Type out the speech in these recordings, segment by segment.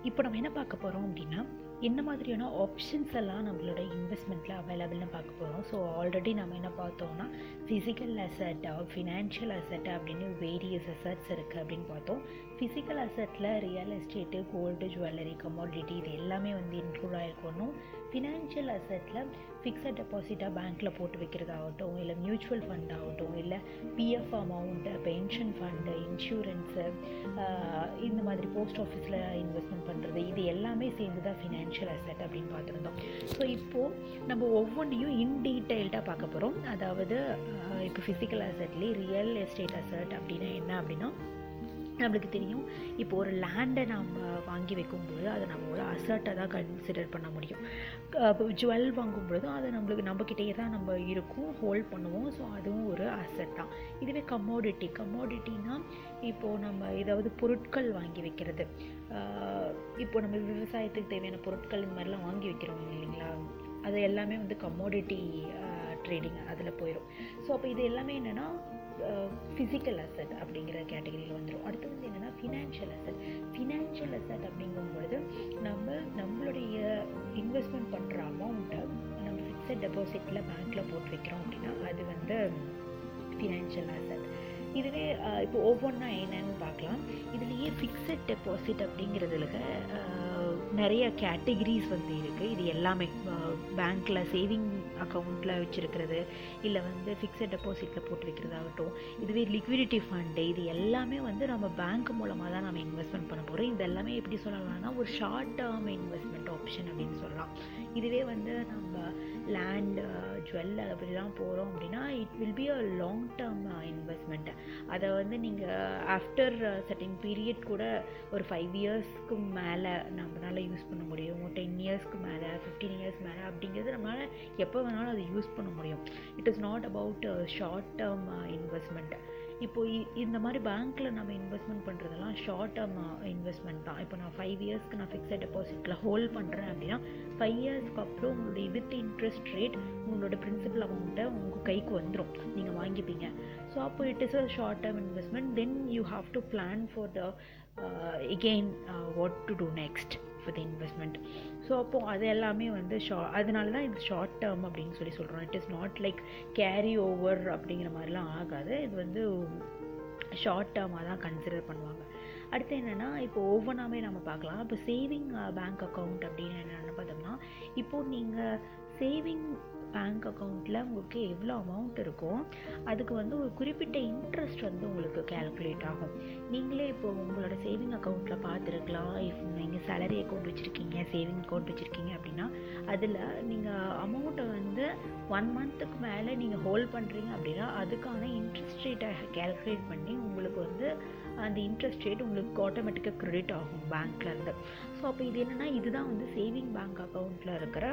இப்போ நம்ம என்ன பார்க்க போகிறோம் அப்படின்னா என்ன மாதிரியான ஆப்ஷன்ஸ் எல்லாம் நம்மளோட இன்வெஸ்ட்மெண்ட்டில் அவைலபிள்னு பார்க்க போகிறோம் ஸோ ஆல்ரெடி நம்ம என்ன பார்த்தோம்னா ஃபிசிக்கல் அசட் ஃபினான்ஷியல் அசட் அப்படின்னு வேரியஸ் அசட்ஸ் இருக்குது அப்படின்னு பார்த்தோம் ஃபிசிக்கல் அசட்டில் real estate gold jewellery commodity இது எல்லாமே வந்து இன்க்ளூட் ஆகிருக்கணும் ஃபினான்ஷியல் அசட்டில் ஃபிக்ஸட் டெபாசிட்டாக பேங்க்கில் போட்டு வைக்கிறதாகட்டும் இல்லை மியூச்சுவல் ஃபண்ட் ஆகட்டும் இல்லை PF amount pension fund insurance இந்த மாதிரி போஸ்ட் ஆஃபீஸில் இன்வெஸ்ட்மெண்ட் பண்ணுறது இது எல்லாமே சேர்ந்து தான் ஃபினான்ஷியல் அசட் அப்படின்னு பார்த்துருந்தோம் ஸோ இப்போது நம்ம ஒவ்வொன்றையும் இன் டீட்டெயில்டாக பார்க்க போகிறோம் அதாவது இப்போ ஃபிசிக்கல் அசட்லேயே ரியல் எஸ்டேட் அசட் அப்படின்னா என்ன அப்படின்னா நம்மளுக்கு தெரியும் இப்போ ஒரு லேண்டை நம்ம வாங்கி வைக்கும்பொழுது அதை நம்மளோட அசர்ட்டை தான் கன்சிடர் பண்ண முடியும் இப்போ ஜுவல் வாங்கும்பொழுது அது நம்மளுக்கு நம்மக்கிட்டேயே தான் நம்ம இருக்கும் ஹோல்ட் பண்ணுவோம் ஸோ அதுவும் ஒரு அசட் தான் இதுவே கமோடிட்டி கமோடிட்டினா இப்போது நம்ம ஏதாவது பொருட்கள் வாங்கி வைக்கிறது இப்போ நம்ம விவசாயத்துக்கு தேவையான பொருட்கள் இந்த மாதிரிலாம் வாங்கி வைக்கிறோம் இல்லைங்களா அது எல்லாமே வந்து கமோடிட்டி ட்ரேடிங் அதில் போயிடும் ஸோ அப்போ இது எல்லாமே என்னென்னா ஃபிசிக்கல் அசட் அப்படிங்கிற கேட்டகரியில் வந்துடும் அடுத்து வந்து என்னென்னா ஃபினான்ஷியல் அசட் ஃபினான்ஷியல் அசட் அப்படிங்கும்பொழுது நம்ம நம்மளுடைய இன்வெஸ்ட்மெண்ட் பண்ணுற அமௌண்ட்டை நம்ம ஃபிக்ஸட் டெபாசிட்டில் பேங்க்கில் போட்டு வைக்கிறோம் அப்படின்னா அது வந்து ஃபினான்ஷியல் அசட் இதுவே இப்போ ஒவ்வொன்றா என்னன்னு பார்க்கலாம் இதுலேயே ஃபிக்ஸட் டெபாசிட் அப்படிங்கிறதுல நிறைய கேட்டகிரிஸ் வந்து இருக்குது இது எல்லாமே பேங்க்கில் சேவிங் அக்கௌண்ட்டில் வச்சுருக்கிறது இல்லை வந்து ஃபிக்ஸட் டெபாசிட்டில் போட்டு வைக்கிறதாகட்டும் இதுவே லிக்விடிட்டி ஃபண்டு இது எல்லாமே வந்து நம்ம பேங்க் மூலமாக தான் நம்ம இன்வெஸ்ட்மெண்ட் பண்ண போகிறோம் இது எல்லாமே எப்படி சொல்லலாம்னா ஒரு ஷார்ட் டேர்ம் இன்வெஸ்ட்மெண்ட் ஆப்ஷன் அப்படின்னு சொல்லலாம் இதுவே வந்து நம்ம லேண்ட் ஜுவல் அப்படிலாம் போகிறோம் அப்படின்னா it will be a long term investment அதை வந்து நீங்கள் ஆஃப்டர் சர்டின் பீரியட் கூட ஒரு ஃபைவ் இயர்ஸ்க்கு மேலே நம்மளால் யூஸ் பண்ண முடியும் டென் இயர்ஸ்க்கு மேலே ஃபிஃப்டீன் இயர்ஸ் மேலே அப்படிங்கிறது நம்மளால் எப்போ வேணாலும் அதை யூஸ் பண்ண முடியும் it is not about short term investment இப்போ இந்த மாதிரி பேங்க்கில் நம்ம இன்வெஸ்ட்மெண்ட் பண்ணுறதெல்லாம் ஷார்ட் டேர்ம் இன்வெஸ்ட்மெண்ட் தான் இப்போ நான் ஃபைவ் இயர்ஸ்க்கு நான் ஃபிக்ஸட் டெபாசிட்டில் ஹோல்ட் பண்ணுறேன் அப்படின்னா ஃபைவ் இயர்ஸ்க்கு அப்புறம் உங்களுடைய வித் இன்ட்ரெஸ்ட் ரேட் உங்களோட பிரின்சிபல் அமௌண்ட்டை உங்கள் கைக்கு வந்துடும் நீங்கள் வாங்கிப்பீங்க ஸோ அப்போ it is a short term investment then you have to plan for the again what to do next for the investment so அப்போது அது எல்லாமே வந்து ஷா அதனால தான் இது ஷார்ட் டேர்ம் அப்படின்னு சொல்லி சொல்கிறோம் it is not like carry over அப்படிங்கிற மாதிரிலாம் ஆகாது இது வந்து ஷார்ட் டேர்மாக தான் கன்சிடர் பண்ணுவாங்க அடுத்து என்னென்னா இப்போ ஒவ்வொன்றாமே நம்ம பார்க்கலாம் இப்போ சேவிங் பேங்க் அக்கௌண்ட் அப்படின்னு என்னென்னு பார்த்தோம்னா இப்போது நீங்கள் சேவிங் பேங்க் அக்கௌண்ட்டில் உங்களுக்கு எவ்வளோ அமௌண்ட் இருக்கோ அதுக்கு வந்து ஒரு குறிப்பிட்ட இன்ட்ரெஸ்ட் வந்து உங்களுக்கு கேல்குலேட் ஆகும் நீங்களே இப்போ உங்களோட சேவிங் அக்கௌண்ட்டில் பார்த்துருக்கலாம் இஃப் நீங்கள் சேலரி அக்கௌண்ட் வச்சுருக்கீங்க சேவிங் அக்கௌண்ட் வச்சுருக்கீங்க அப்படின்னா அதில் நீங்கள் அமௌண்ட்டை வந்து ஒன் மந்த்துக்கு மேலே நீங்கள் ஹோல்ட் பண்ணுறீங்க அப்படின்னா அதுக்கான இன்ட்ரெஸ்ட் ரேட்டை கேல்குலேட் பண்ணி உங்களுக்கு வந்து அந்த இன்ட்ரெஸ்ட் ரேட் உங்களுக்கு ஆட்டோமேட்டிக்காக க்ரெடிட் ஆகும் பேங்க்லேருந்து ஸோ அப்போ இது என்னென்னா இதுதான் வந்து சேவிங் பேங்க் அக்கௌண்ட்டில் இருக்கிற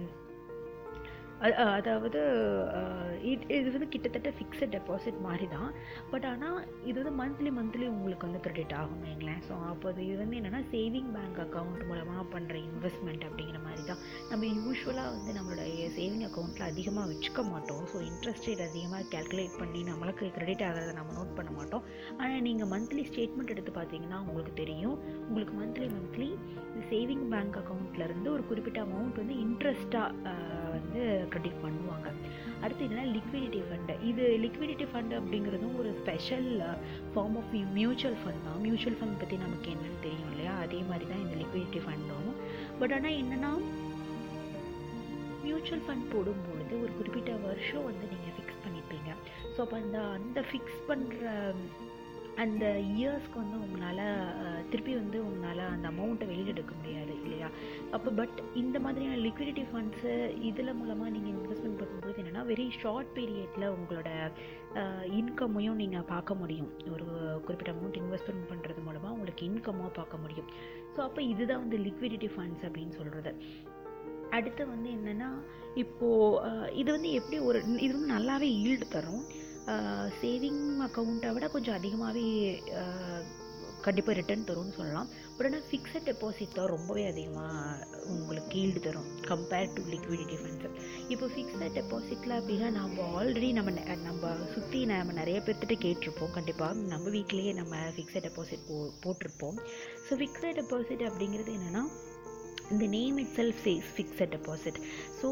அதாவது இது வந்து கிட்டத்தட்ட ஃபிக்ஸட் டெபாசிட் மாதிரி தான் பட் ஆனால் இது வந்து மந்த்லி மந்த்லி உங்களுக்கு வந்து க்ரெடிட் ஆகும் வைங்களேன் ஸோ அப்போ இது வந்து என்னென்னா சேவிங் பேங்க் அக்கௌண்ட் மூலமாக பண்ணுற இன்வெஸ்ட்மெண்ட் அப்படிங்கிற மாதிரி தான் நம்ம யூஸ்வலாக வந்து நம்மளுடைய சேவிங் அக்கௌண்ட்டில் அதிகமாக வச்சுக்க மாட்டோம் ஸோ இன்ட்ரெஸ்ட் ரேட் அதிகமாக கேல்குலேட் பண்ணி நம்மளுக்கு க்ரெடிட் ஆகிறத நம்ம நோட் பண்ண மாட்டோம் ஆனால் நீங்கள் மந்த்லி ஸ்டேட்மெண்ட் எடுத்து பார்த்தீங்கன்னா உங்களுக்கு தெரியும் உங்களுக்கு மந்த்லி மந்த்லி சேவிங் பேங்க் அக்கௌண்ட்லேருந்து ஒரு குறிப்பிட்ட அமௌண்ட் வந்து இன்ட்ரெஸ்ட்டாக வந்து க்ரெடிட் பண்ணுவாங்க அடுத்து என்னென்னா லிக்விடிட்டி ஃபண்டு இது லிக்விடிட்டி ஃபண்டு அப்படிங்கிறதும் ஒரு special form of mutual fund தான் மியூச்சுவல் ஃபண்ட் பற்றி நமக்கு என்னென்னு தெரியும் இல்லையா அதே மாதிரி தான் இந்த லிக்விடிட்டி ஃபண்டும் பட் ஆனால் என்னென்னா மியூச்சுவல் ஃபண்ட் போடும்பொழுது ஒரு குறிப்பிட்ட வருஷம் வந்து நீங்கள் ஃபிக்ஸ் பண்ணியிருப்பீங்க ஸோ அப்போ அந்த அந்த ஃபிக்ஸ் பண்ணுற அந்த இயர்ஸ்க்கு வந்து உங்களால் திருப்பி வந்து உங்களால் அந்த அமௌண்ட்டை வெளியில் எடுக்க முடியாது இல்லையா அப்போ பட் இந்த மாதிரியான லிக்விடிட்டி ஃபண்ட்ஸு இதில் மூலமாக நீங்கள் இன்வெஸ்ட்மெண்ட் பண்ணும்போது என்னென்னா வெரி ஷார்ட் பீரியடில் உங்களோட இன்கம்மையும் நீங்கள் பார்க்க முடியும் ஒரு குறிப்பிட்ட அமௌண்ட் இன்வெஸ்ட்மெண்ட் பண்ணுறது மூலமாக உங்களுக்கு இன்கம்மாக பார்க்க முடியும் ஸோ அப்போ இதுதான் வந்து லிக்விடிட்டி ஃபண்ட்ஸ் அப்படின்னு சொல்கிறது அடுத்து வந்து என்னென்னா இப்போது இது வந்து எப்படி ஒரு இது வந்து நல்லாவே ஈல்டு தரும் சேவிங் அக்கௌண்ட்டை விட கொஞ்சம் அதிகமாகவே கண்டிப்பாக ரிட்டர்ன் தரும்னு சொல்லலாம் பட் ஆனால் ஃபிக்ஸட் டெபாசிட் தான் ரொம்பவே அதிகமாக உங்களுக்கு ஈல்டு தரும் கம்பேர்ட் டு லிக்விடிட்டி ஃபண்ட்ஸு இப்போ ஃபிக்ஸட் டெபாசிட்டில் அப்படின்னா நம்ம ஆல்ரெடி நம்ம நெ- நம்ம சுற்றி நம்ம நிறைய பேர்த்திட்ட கேட்டிருப்போம் கண்டிப்பாக நம்ம வீட்டிலேயே நம்ம ஃபிக்ஸட் டெபாசிட் போ போட்டிருப்போம் ஸோ ஃபிக்ஸட் டெபாசிட் அப்படிங்கிறது என்னென்னா இந்த name itself says fixed deposit so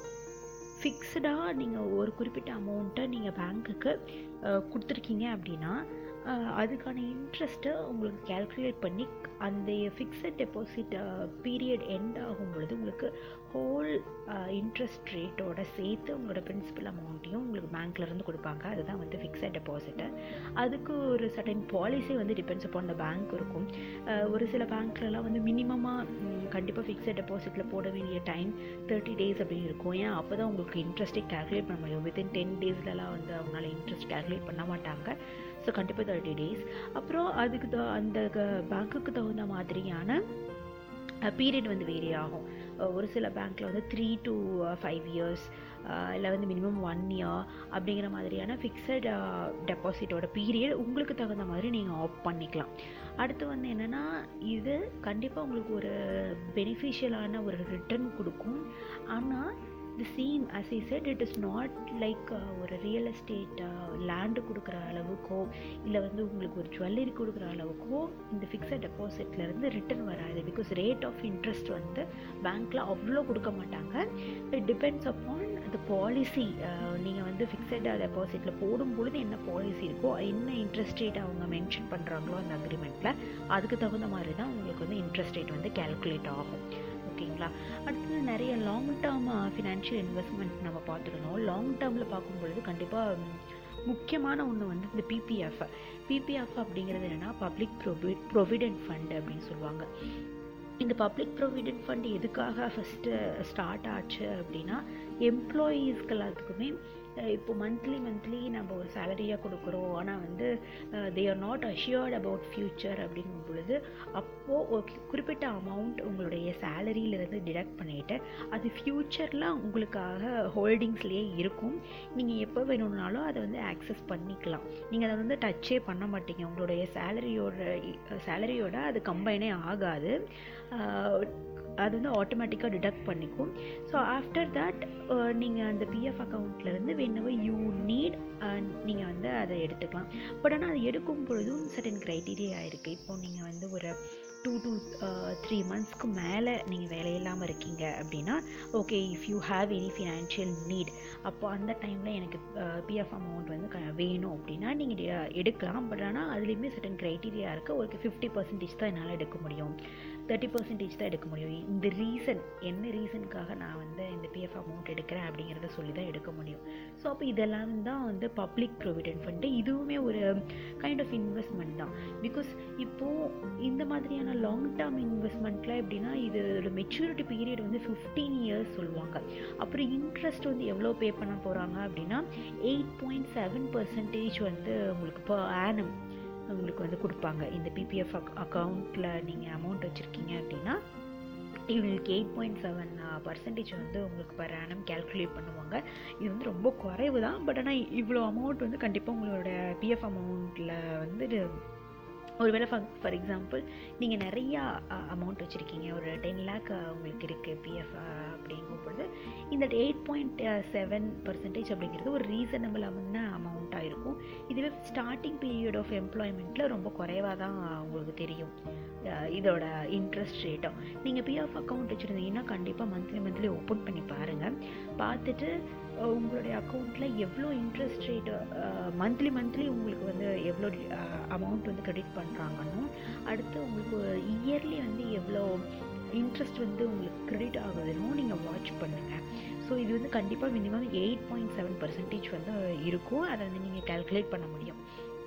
ஃபிக்ஸ்டாக நீங்கள் ஒரு குறிப்பிட்ட அமௌண்ட்டை நீங்கள் பேங்க்குக்கு கொடுத்துருக்கீங்க அப்படின்னா அஹ், அதுக்கான இன்ட்ரெஸ்ட்டை உங்களுக்கு கேல்குலேட் பண்ணி அந்த ஃபிக்ஸட் டெபாசிட் பீரியட் எண்ட் ஆகும் பொழுது உங்களுக்கு ஹோல் இன்ட்ரெஸ்ட் ரேட்டோட சேர்த்து உங்களோட பிரின்சிபல் அமௌண்ட்டையும் உங்களுக்கு பேங்க்ல இருந்து கொடுப்பாங்க அதுதான் வந்து ஃபிக்ஸட் டெபாசிட்டு அதுக்கு ஒரு சர்டன் பாலிசி வந்து டிபெண்ட்ஸ் அப்பான் த பேங்க் இருக்கும் அஹ், ஒரு சில பேங்க்லலாம் வந்து மினிமமாக கண்டிப்பாக ஃபிக்ஸட் டெபாசிட்டில் போட வேண்டிய டைம் தேர்ட்டி டேஸ் அப்படின்னு இருக்கும் ஏன் அப்போ தான் உங்களுக்கு இன்ட்ரெஸ்ட்டே கேல்குலேட் பண்ண முடியும் வித்தின் டென் டேஸ்லலாம் வந்து அவங்களால இன்ட்ரெஸ்ட் கேல்குலேட் பண்ண மாட்டாங்க ஸோ கண்டிப்பாக தேர்ட்டி டேஸ் அப்புறம் அதுக்கு த அந்த பேங்க்குக்கு தகுந்த மாதிரியான பீரியட் வந்து வேரி ஆகும் அஹ் ஒரு சில பேங்க்கில் வந்து த்ரீ டு ஃபைவ் இயர்ஸ் இல்லை வந்து மினிமம் ஒன் இயர் அப்படிங்கிற மாதிரியான ஃபிக்ஸட் டெபாசிட்டோட பீரியட் உங்களுக்கு தகுந்த மாதிரி நீங்கள் ஆஃப் பண்ணிக்கலாம் அடுத்து வந்து என்னென்னா இது கண்டிப்பாக உங்களுக்கு ஒரு பெனிஃபிஷியலான ஒரு ரிட்டர்ன் கொடுக்கும் ஆனால் the same as I said it is not like ஒரு ரியல் எஸ்டேட் லேண்டு கொடுக்குற அளவுக்கோ இல்லை வந்து உங்களுக்கு ஒரு ஜுவல்லரி கொடுக்குற அளவுக்கோ இந்த ஃபிக்ஸட் டெபாசிட்லேருந்து ரிட்டர்ன் வராது பிகாஸ் ரேட் ஆஃப் இன்ட்ரெஸ்ட் வந்து பேங்க்கில் அவ்வளோ கொடுக்க மாட்டாங்க it depends upon the policy நீங்கள் வந்து ஃபிக்ஸட் டெபாசிட்டில் போடும் பொழுது என்ன பாலிசி இருக்கோ என்ன இன்ட்ரெஸ்ட் ரேட் அவங்க மென்ஷன் பண்ணுறாங்களோ அந்த அக்ரிமெண்ட்டில் அதுக்கு தகுந்த மாதிரி தான் உங்களுக்கு வந்து இன்ட்ரெஸ்ட் ரேட் வந்து கேல்குலேட் ஆகும் ஓகேங்களா அடுத்தது நிறைய லாங் டேர்ம் ஃபினான்ஷியல் இன்வெஸ்ட்மெண்ட் நம்ம பார்த்துருந்தோம் லாங் டேர்மில் பார்க்கும் பொழுது கண்டிப்பாக முக்கியமான ஒன்று வந்து இந்த பிபிஎஃப் பிபிஎஃப் அப்படிங்கிறது என்னென்னா பப்ளிக் ப்ரொவி ப்ரொவிடென்ட் ஃபண்ட் அப்படின்னு சொல்லுவாங்க இந்த பப்ளிக் ப்ரொவிடென்ட் ஃபண்ட் எதுக்காக ஃபஸ்ட்டு ஸ்டார்ட் ஆச்சு அப்படின்னா எம்ப்ளாயீஸ்க்கு எல்லாத்துக்குமே அஹ் இப்போ மந்த்லி மந்த்லி நம்ம ஒரு சேலரியாக கொடுக்குறோம் ஆனால் வந்து they are not assured about future அப்படிங்கும் பொழுது அப்போது ஒரு குறிப்பிட்ட அமௌண்ட் உங்களுடைய சேலரியிலேருந்து டிடக்ட் பண்ணிவிட்டு அது ஃப்யூச்சரில் உங்களுக்காக ஹோல்டிங்ஸ்லேயே இருக்கும் நீங்கள் எப்போ வேணும்னாலும் அதை வந்து ஆக்சஸ் பண்ணிக்கலாம் நீங்கள் அதை வந்து டச்சே பண்ண மாட்டீங்க உங்களுடைய சேலரியோட சேலரியோட அது கம்பைனே ஆகாது ஆஹ் அது வந்து ஆட்டோமேட்டிக்காக டிடக்ட் பண்ணிக்கும் ஸோ ஆஃப்டர் தட் நீங்கள் அந்த பிஎஃப் அக்கௌண்ட்லேருந்து வென்னவர் யூ நீட் நீங்கள் வந்து அதை எடுத்துக்கலாம் பட் ஆனால் அது எடுக்கும் பொழுதும் சர்டன் க்ரைட்டீரியா இருக்குது இப்போ நீங்கள் வந்து ஒரு டூ டு த்ரீ மந்த்ஸ்க்கு மேலே நீங்கள் வேலை இல்லாமல் இருக்கீங்க அப்படின்னா okay if you have any financial need அப்போ அந்த டைமில் எனக்கு பிஎஃப் அமௌண்ட் வந்து க வேணும் அப்படின்னா நீங்கள் எடுக்கலாம் பட் ஆனால் அதுலேயுமே சர்டன் க்ரைட்டீரியா இருக்குது ஒரு ஃபிஃப்டி பர்சன்டேஜ் தான் என்னால் எடுக்க முடியும் தேர்ட்டி பர்சன்டேஜ் தான் எடுக்க முடியும் இந்த ரீசன் என்ன ரீசனுக்காக நான் வந்து இந்த பிஎஃப் அமௌண்ட் எடுக்கிறேன் அப்படிங்கிறத சொல்லி தான் எடுக்க முடியும் ஸோ அப்போ இதெல்லாம் தான் வந்து பப்ளிக் ப்ரொவிடென்ட் ஃபண்டு இதுவுமே ஒரு கைண்ட் ஆஃப் இன்வெஸ்ட்மெண்ட் தான் பிகாஸ் இப்போது இந்த மாதிரியான லாங் டேர்ம் இன்வெஸ்ட்மெண்ட்டில் எப்படின்னா இதோட மெச்சூரிட்டி பீரியட் வந்து ஃபிஃப்டீன் இயர்ஸ் சொல்லுவாங்க அப்புறம் இன்ட்ரெஸ்ட் வந்து எவ்வளோ பே பண்ண போகிறாங்க அப்படின்னா எயிட் பாயிண்ட் செவன் பர்சன்டேஜ் வந்து உங்களுக்கு இப்போ ஆனம் உங்களுக்கு வந்து கொடுப்பாங்க இந்த பிபிஎஃப் அக்கௌண்ட்டில் நீங்கள் அமௌண்ட் வச்சுருக்கீங்க அப்படின்னா இவங்களுக்கு எயிட் பாயிண்ட் செவன் பர்சன்டேஜ் வந்து உங்களுக்கு பர் ஆனம் கேல்குலேட் பண்ணுவாங்க இது வந்து ரொம்ப குறைவு தான் பட் ஆனால் இவ்வளோ அமௌண்ட் வந்து கண்டிப்பாக உங்களோட பிஎஃப் அமௌண்ட்டில் வந்து இது ஒருவேளை ஃபார் ஃபார் எக்ஸாம்பிள் நீங்கள் நிறையா அமௌண்ட் வச்சுருக்கீங்க ஒரு டென் லேக் உங்களுக்கு இருக்குது பிஎஃப் அப்படிங்கும் பொழுது இந்த எயிட் பாயிண்ட் செவன் பர்சன்டேஜ் அப்படிங்கிறது ஒரு ரீசனபிளான அமௌண்ட்டாக இருக்கும் இதுவே ஸ்டார்டிங் பீரியட் ஆஃப் எம்ப்ளாய்மெண்ட்டில் ரொம்ப குறைவாக தான் உங்களுக்கு தெரியும் அஹ் இதோட இன்ட்ரெஸ்ட் ரேட்டும் நீங்கள் பிஎஃப் அக்கௌண்ட் வச்சுருந்தீங்கன்னா கண்டிப்பாக மந்த்லி மந்த்லி ஓப்பன் பண்ணி பாருங்கள் பார்த்துட்டு அஹ் உங்களுடைய அக்கௌண்ட்டில் எவ்வளோ இன்ட்ரெஸ்ட் ரேட்டு மந்த்லி மந்த்லி உங்களுக்கு வந்து எவ்வளோ அமௌண்ட் வந்து கிரெடிட் பண்ணுறாங்கன்னு அடுத்து உங்களுக்கு இயர்லி வந்து எவ்வளோ இன்ட்ரெஸ்ட் வந்து உங்களுக்கு கிரெடிட் ஆகுதுன்னு நீங்கள் வாட்ச் பண்ணுங்கள் ஸோ இது வந்து கண்டிப்பாக minimum eight point seven percentage வந்து இருக்கும் அதை வந்து நீங்கள் கால்குலேட் பண்ண முடியும்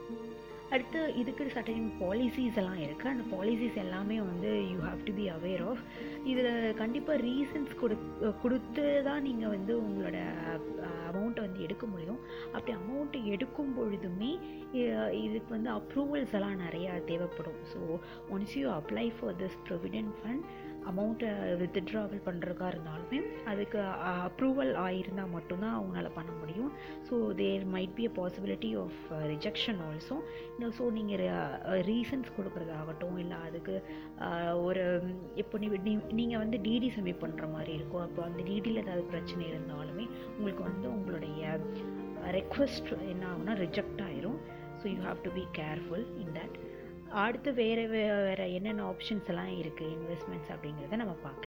அடுத்து இதுக்கு சர்டன் பாலிசிஸ் எல்லாம் இருக்குது அந்த பாலிசிஸ் எல்லாமே வந்து you have to be aware of இதில் கண்டிப்பாக ரீசன்ஸ் கொடு கொடுத்து தான் நீங்கள் வந்து உங்களோட அமௌண்ட்டை வந்து எடுக்க முடியும் அப்படி அமௌண்ட்டு எடுக்கும் பொழுதுமே இ- இதுக்கு வந்து அப்ரூவல்ஸ் எல்லாம் நிறையா தேவைப்படும் so once you apply for this provident fund அமௌண்ட்டை வித்ட்ராவல் பண்ணுறதா இருந்தாலுமே அதுக்கு அப்ரூவல் ஆகியிருந்தால் மட்டும்தான் அவங்களால பண்ண முடியும் so there might be a possibility of rejection also so நீங்கள் ரீசன்ஸ் கொடுக்குறதாகட்டும் இல்லை அதுக்கு அஹ், ஒரு இப்போ நீ நீங்கள் வந்து டிடி சப்மிட் பண்ணுற மாதிரி இருக்கும் அப்போ அந்த டிடியில் ஏதாவது பிரச்சனை இருந்தாலுமே உங்களுக்கு வந்து உங்களுடைய ரெக்வஸ்ட் என்ன ஆகும்னா ரிஜெக்ட் ஆயிரும் so you have to be careful in that அடுத்து வேறு வேறு என்னென்ன ஆப்ஷன்ஸ் எல்லாம் இருக்குது இன்வெஸ்ட்மெண்ட்ஸ் அப்படிங்கிறத நம்ம பார்க்கலாம்